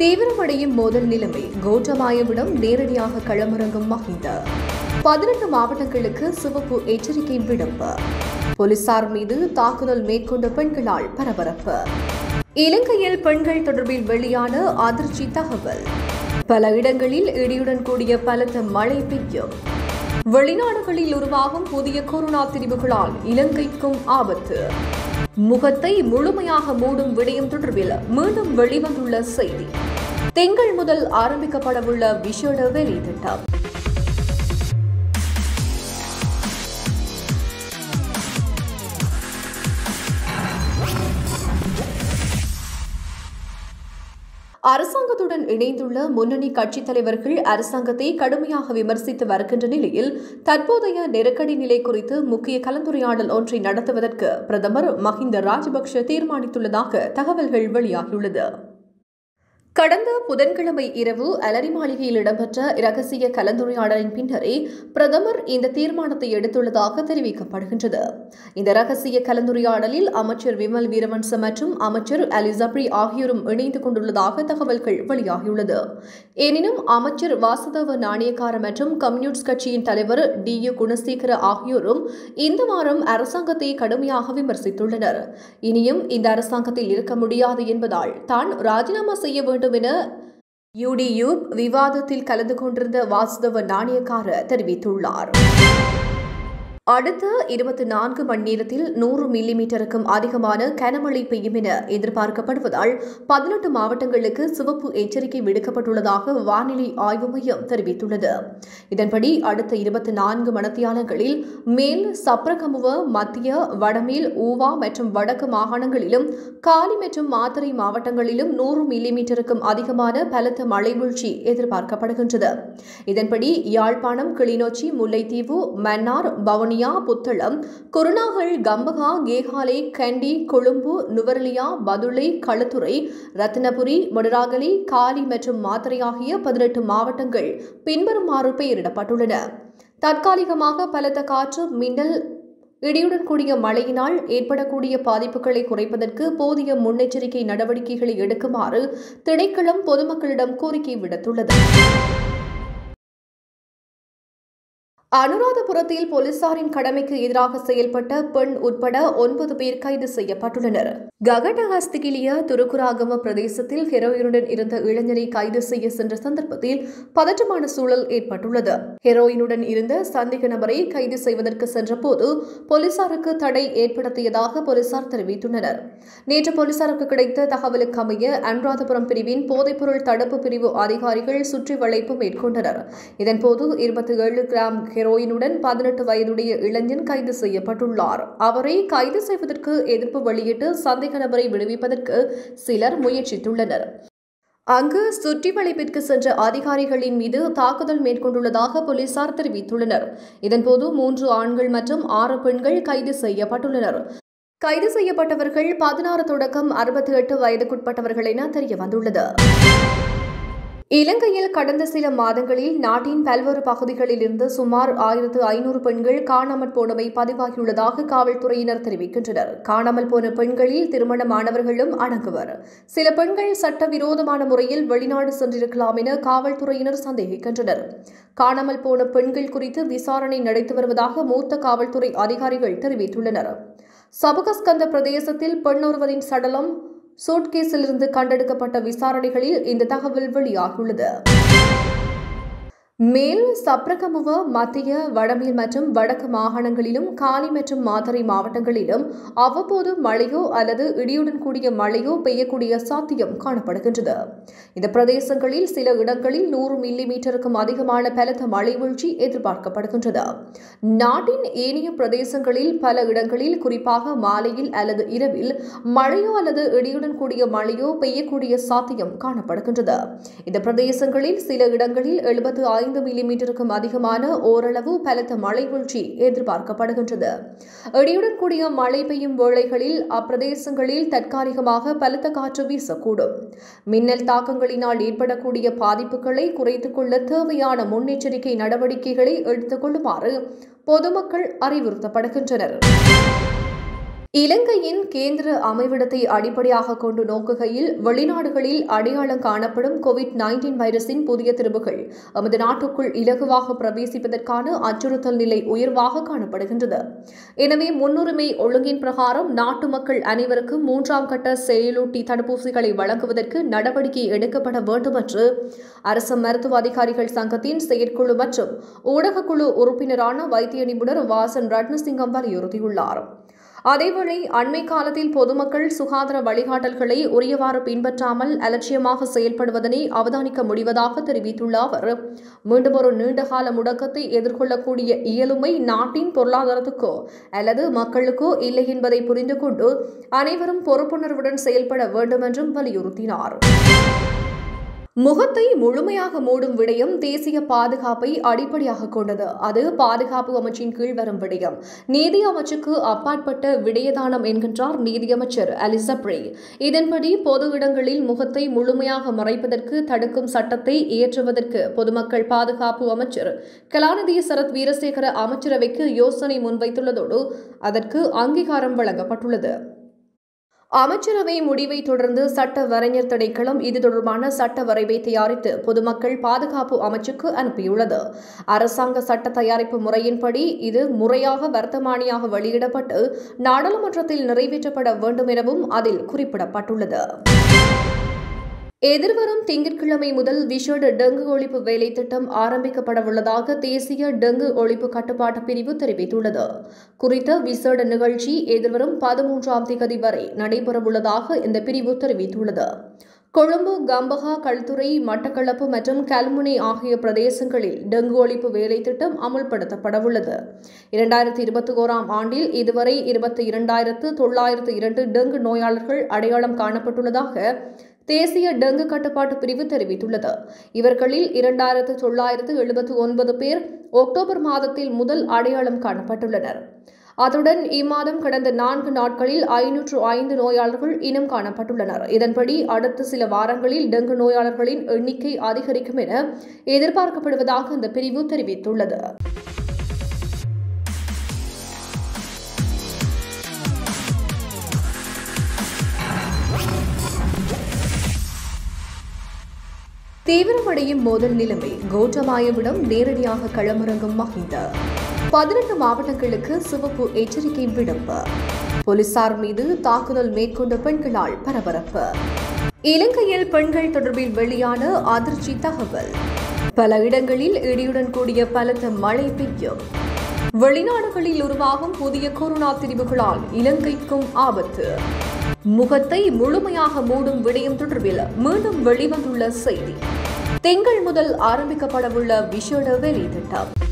தீவிரமடையும் மோதல் நிலைமை கோட்டமாயவிடம் நேரடியாக களமிறங்கும் மஹிந்த பதினெட்டு மாவட்டங்களுக்கு சிவப்பு எச்சரிக்கை விடுப்பு போலீசார் மீது தாக்குதல் மேற்கொண்ட பெண்களால் பரபரப்பு இலங்கையில் பெண்கள் தொடர்பில் வெளியான அதிர்ச்சி தகவல் பல இடங்களில் இடியுடன் கூடிய பலத்த மழை பெய்யும் வெளிநாடுகளில் உருவாகும் புதிய கொரோனா திரிவுகளால் இலங்கைக்கும் ஆபத்து முகத்தை முழுமையாக மூடும் விடயம் தொடர்பில் மீண்டும் வெளிவந்துள்ள செய்தி திங்கள் முதல் ஆரம்பிக்கப்படவுள்ள விஷேட வேலை திட்டம் அரசாங்கத்துடன் இணைந்துள்ள முன்னணி கட்சித் தலைவர்கள் அரசாங்கத்தை கடுமையாக விமர்சித்து வருகின்ற நிலையில் தற்போதைய நெருக்கடி நிலை குறித்து முக்கிய கலந்துரையாடல் ஒன்றை நடத்துவதற்கு பிரதமர் மஹிந்த ராஜபக்ஷ தீர்மானித்துள்ளதாக தகவல்கள் வெளியாகியுள்ளது கடந்த புதன்கிழமை இரவு அலரி மாளிகையில் இடம்பெற்ற இரகசிய கலந்துரையாடலின் பின்னரே பிரதமர் இந்த தீர்மானத்தை எடுத்துள்ளதாக தெரிவிக்கப்படுகின்றது இந்த ரகசிய கலந்துரையாடலில் அமைச்சர் விமல் வீரவன்ச மற்றும் அமைச்சர் அலி ஜப்ரி ஆகியோரும் இணைந்து கொண்டுள்ளதாக தகவல்கள் வெளியாகியுள்ளது எனினும் அமைச்சர் வாசுதேவ நாணயக்கார மற்றும் கம்யூனிஸ்ட் கட்சியின் தலைவர் டி யு குணசேகர ஆகியோரும் இந்த வாரம் அரசாங்கத்தை கடுமையாக விமர்சித்துள்ளனர் இனியும் இந்த அரசாங்கத்தில் இருக்க முடியாது என்பதால் தான் ராஜினாமா செய்ய வேண்டும் என யூடியூ விவாதத்தில் கலந்து கொண்டிருந்த வாசுதவ நாணயக்கார தெரிவித்துள்ளார் அடுத்த இருபத்தி நான்கு மணி நேரத்தில் நூறு மில்லி மீட்டருக்கும் அதிகமான கனமழை பெய்யும் என எதிர்பார்க்கப்படுவதால் பதினெட்டு மாவட்டங்களுக்கு சிவப்பு எச்சரிக்கை விடுக்கப்பட்டுள்ளதாக வானிலை ஆய்வு மையம் தெரிவித்துள்ளது இதன்படி அடுத்த இருபத்தி நான்கு மணத்தியாலங்களில் மேல் சப்ரகமுவ மத்திய வடமேல் ஊவா மற்றும் வடக்கு மாகாணங்களிலும் காலி மற்றும் மாத்தறை மாவட்டங்களிலும் நூறு மில்லி மீட்டருக்கும் அதிகமான பலத்த மழை வீழ்ச்சி எதிர்பார்க்கப்படுகின்றது இதன்படி யாழ்ப்பாணம் கிளிநொச்சி முல்லைத்தீவு மன்னார் பவனி வவுனியா புத்தளம் குருநாகல் கம்பகா கேகாலை கண்டி கொழும்பு நுவரலியா பதுளை களுத்துறை ரத்தினபுரி மொடராகலி காலி மற்றும் மாத்தறை ஆகிய பதினெட்டு மாவட்டங்கள் பின்வருமாறு பெயரிடப்பட்டுள்ளன தற்காலிகமாக பலத்த காற்று மின்னல் இடியுடன் கூடிய மழையினால் ஏற்படக்கூடிய பாதிப்புகளை குறைப்பதற்கு போதிய முன்னெச்சரிக்கை நடவடிக்கைகளை எடுக்குமாறு திணைக்களம் பொதுமக்களிடம் கோரிக்கை விடுத்துள்ளது அனுராதபுரத்தில் போலீசாரின் கடமைக்கு எதிராக செயல்பட்ட பெண் உட்பட ஒன்பது பேர் கைது செய்யப்பட்டுள்ளனர் ககடஹஸ்திகிலிய துருக்குராகம பிரதேசத்தில் ஹெரோயினுடன் இருந்த இளைஞரை கைது செய்ய சென்ற சந்தர்ப்பத்தில் பதற்றமான சூழல் ஏற்பட்டுள்ளது ஹெரோயினுடன் இருந்த சந்தேக நபரை கைது செய்வதற்கு சென்றபோது போலீசாருக்கு தடை ஏற்படுத்தியதாக போலீசார் தெரிவித்துள்ளனர் நேற்று போலீசாருக்கு கிடைத்த தகவலுக்கு அமைய அனுராதபுரம் பிரிவின் போதைப்பொருள் தடுப்பு பிரிவு அதிகாரிகள் சுற்றி வளைப்பு மேற்கொண்டனர் இதன்போது இருபத்தி ஏழு கிராம் ஹெரோயினுடன் பதினெட்டு வயதுடைய இளைஞன் கைது செய்யப்பட்டுள்ளார் அவரை கைது செய்வதற்கு எதிர்ப்பு வெளியிட்டு சந்தேக நபரை விடுவிப்பதற்கு சிலர் முயற்சித்துள்ளனர் அங்கு சுற்றி வளைப்பிற்கு சென்ற அதிகாரிகளின் மீது தாக்குதல் மேற்கொண்டுள்ளதாக போலீசார் தெரிவித்துள்ளனர் இதன்போது மூன்று ஆண்கள் மற்றும் ஆறு பெண்கள் கைது செய்யப்பட்டுள்ளனர் கைது செய்யப்பட்டவர்கள் பதினாறு தொடக்கம் அறுபத்தி எட்டு வயதுக்குட்பட்டவர்கள் என தெரியவந்துள்ளது இலங்கையில் கடந்த சில மாதங்களில் நாட்டின் பல்வேறு பகுதிகளில் இருந்து சுமார் ஆயிரத்து ஐநூறு பெண்கள் காணாமற் போனவை பதிவாகியுள்ளதாக காவல்துறையினர் தெரிவிக்கின்றனர் காணாமல் போன பெண்களில் திருமணமானவர்களும் அடங்குவர் சில பெண்கள் சட்டவிரோதமான முறையில் வெளிநாடு சென்றிருக்கலாம் என காவல்துறையினர் சந்தேகிக்கின்றனர் காணாமல் போன பெண்கள் குறித்து விசாரணை நடத்தி வருவதாக மூத்த காவல்துறை அதிகாரிகள் தெரிவித்துள்ளனர் சபகஸ்கந்த பிரதேசத்தில் பெண்ணொருவரின் சடலம் சூட்கேஸிலிருந்து கண்டெடுக்கப்பட்ட விசாரணைகளில் இந்த தகவல் வெளியாகியுள்ளது மேல் சப்ரகமுவ மத்திய வடமேல் மற்றும் வடக்கு மாகாணங்களிலும் காலி மற்றும் மாத்தறை மாவட்டங்களிலும் அவ்வப்போது மழையோ அல்லது இடியுடன் கூடிய மழையோ பெய்யக்கூடிய சாத்தியம் காணப்படுகின்றது இந்த பிரதேசங்களில் சில இடங்களில் நூறு மில்லி மீட்டருக்கும் அதிகமான பலத்த மழை வீழ்ச்சி எதிர்பார்க்கப்படுகின்றது நாட்டின் ஏனைய பிரதேசங்களில் பல இடங்களில் குறிப்பாக மாலையில் அல்லது இரவில் மழையோ அல்லது இடியுடன் கூடிய மழையோ பெய்யக்கூடிய சாத்தியம் காணப்படுகின்றது இந்த பிரதேசங்களில் சில இடங்களில் எழுபத்து ஐந்து மில்லிமீட்டருக்கும் அதிகமான ஓரளவு பலத்த மழை வீழ்ச்சி எதிர்பார்க்கப்படுகின்றது இடியுடன் கூடிய மழை பெய்யும் வேளைகளில் அப்பிரதேசங்களில் தற்காலிகமாக பலத்த காற்று வீசக்கூடும் மின்னல் தாக்கங்களினால் ஏற்படக்கூடிய பாதிப்புகளை குறைத்துக் கொள்ள தேவையான முன்னெச்சரிக்கை நடவடிக்கைகளை எடுத்துக் கொள்ளுமாறு பொதுமக்கள் அறிவுறுத்தப்படுகின்றனர் இலங்கையின் கேந்திர அமைவிடத்தை அடிப்படையாக கொண்டு நோக்குகையில் வெளிநாடுகளில் அடையாளம் காணப்படும் கோவிட் நைன்டீன் வைரஸின் புதிய திரும்புகள் நமது நாட்டுக்குள் இலகுவாக பிரவேசிப்பதற்கான அச்சுறுத்தல் நிலை உயர்வாக காணப்படுகின்றது எனவே முன்னுரிமை ஒழுங்கின் பிரகாரம் நாட்டு மக்கள் அனைவருக்கும் மூன்றாம் கட்ட செயலூட்டி தடுப்பூசிகளை வழங்குவதற்கு நடவடிக்கை எடுக்கப்பட வேண்டும் என்று அரசு மருத்துவ அதிகாரிகள் சங்கத்தின் செயற்குழு மற்றும் ஊடகக்குழு உறுப்பினரான வைத்திய நிபுணர் வாசன் ரட்னசிங்கம் வலியுறுத்தியுள்ளார் அதேவேளை அண்மை காலத்தில் பொதுமக்கள் சுகாதார வழிகாட்டல்களை உரியவாறு பின்பற்றாமல் அலட்சியமாக செயல்படுவதனை அவதானிக்க முடிவதாக தெரிவித்துள்ள அவர் மீண்டும் ஒரு நீண்டகால முடக்கத்தை எதிர்கொள்ளக்கூடிய இயலுமை நாட்டின் பொருளாதாரத்துக்கோ அல்லது மக்களுக்கோ இல்லை என்பதை புரிந்து கொண்டு அனைவரும் பொறுப்புணர்வுடன் செயல்பட வேண்டும் என்றும் வலியுறுத்தினார் முகத்தை முழுமையாக மூடும் விடயம் தேசிய பாதுகாப்பை அடிப்படையாக கொண்டது அது பாதுகாப்பு அமைச்சின் கீழ் வரும் விடயம் நீதி அமைச்சுக்கு அப்பாற்பட்ட விடயதானம் என்கின்றார் நீதியமைச்சர் அலிசப்ரே இதன்படி பொது இடங்களில் முகத்தை முழுமையாக மறைப்பதற்கு தடுக்கும் சட்டத்தை இயற்றுவதற்கு பொதுமக்கள் பாதுகாப்பு அமைச்சர் கலாநிதி சரத் வீரசேகர அமைச்சரவைக்கு யோசனை முன்வைத்துள்ளதோடு அதற்கு அங்கீகாரம் வழங்கப்பட்டுள்ளது அமைச்சரவை முடிவை தொடர்ந்து சட்ட வரைஞர் திணைக்களம் இது தொடர்பான சட்ட வரைவை தயாரித்து பொதுமக்கள் பாதுகாப்பு அமைச்சுக்கு அனுப்பியுள்ளது அரசாங்க சட்ட தயாரிப்பு முறையின்படி இது முறையாக வர்த்தமானியாக வெளியிடப்பட்டு நாடாளுமன்றத்தில் நிறைவேற்றப்பட வேண்டும் எனவும் அதில் குறிப்பிடப்பட்டுள்ளது எதிர்வரும் திங்கட்கிழமை முதல் விஷேட டெங்கு ஒழிப்பு வேலை திட்டம் ஆரம்பிக்கப்படவுள்ளதாக தேசிய டெங்கு ஒழிப்பு கட்டுப்பாட்டு பிரிவு தெரிவித்துள்ளது குறித்த விசேட நிகழ்ச்சி எதிர்வரும் பதிமூன்றாம் தேதி வரை நடைபெறவுள்ளதாக இந்த பிரிவு தெரிவித்துள்ளது கொழும்பு கம்பஹா கல்துறை மட்டக்களப்பு மற்றும் கல்முனை ஆகிய பிரதேசங்களில் டெங்கு ஒழிப்பு வேலை திட்டம் அமுல்படுத்தப்படவுள்ளது இரண்டாயிரத்தி இருபத்தி ஓராம் ஆண்டில் இதுவரை இருபத்தி இரண்டாயிரத்து தொள்ளாயிரத்து இரண்டு டெங்கு நோயாளர்கள் அடையாளம் காணப்பட்டுள்ளதாக தேசிய டெங்கு கட்டுப்பாட்டு பிரிவு தெரிவித்துள்ளது இவர்களில் இரண்டாயிரத்து தொள்ளாயிரத்து எழுபத்து ஒன்பது பேர் அக்டோபர் மாதத்தில் முதல் அடையாளம் காணப்பட்டுள்ளனர் அத்துடன் இம்மாதம் கடந்த நான்கு நாட்களில் ஐநூற்று ஐந்து நோயாளர்கள் இனம் காணப்பட்டுள்ளனர் இதன்படி அடுத்த சில வாரங்களில் டெங்கு நோயாளர்களின் எண்ணிக்கை அதிகரிக்கும் என எதிர்பார்க்கப்படுவதாக இந்த பிரிவு தெரிவித்துள்ளது தீவிரமடையும் மோதல் நிலைமை கோட்டபாயவிடம் நேரடியாக களமிறங்கும் மஹிந்த பதினெட்டு மாவட்டங்களுக்கு சிவப்பு எச்சரிக்கை விடுப்பு போலீசார் மீது தாக்குதல் மேற்கொண்ட பெண்களால் பரபரப்பு இலங்கையில் பெண்கள் தொடர்பில் வெளியான அதிர்ச்சி தகவல் பல இடங்களில் இடியுடன் கூடிய பலத்த மழை பெய்யும் வெளிநாடுகளில் உருவாகும் புதிய கொரோனா திரிவுகளால் இலங்கைக்கும் ஆபத்து முகத்தை முழுமையாக மூடும் விடயம் தொடர்பில் மீண்டும் வெளிவந்துள்ள செய்தி திங்கள் முதல் ஆரம்பிக்கப்படவுள்ள விஷேட வேலை திட்டம்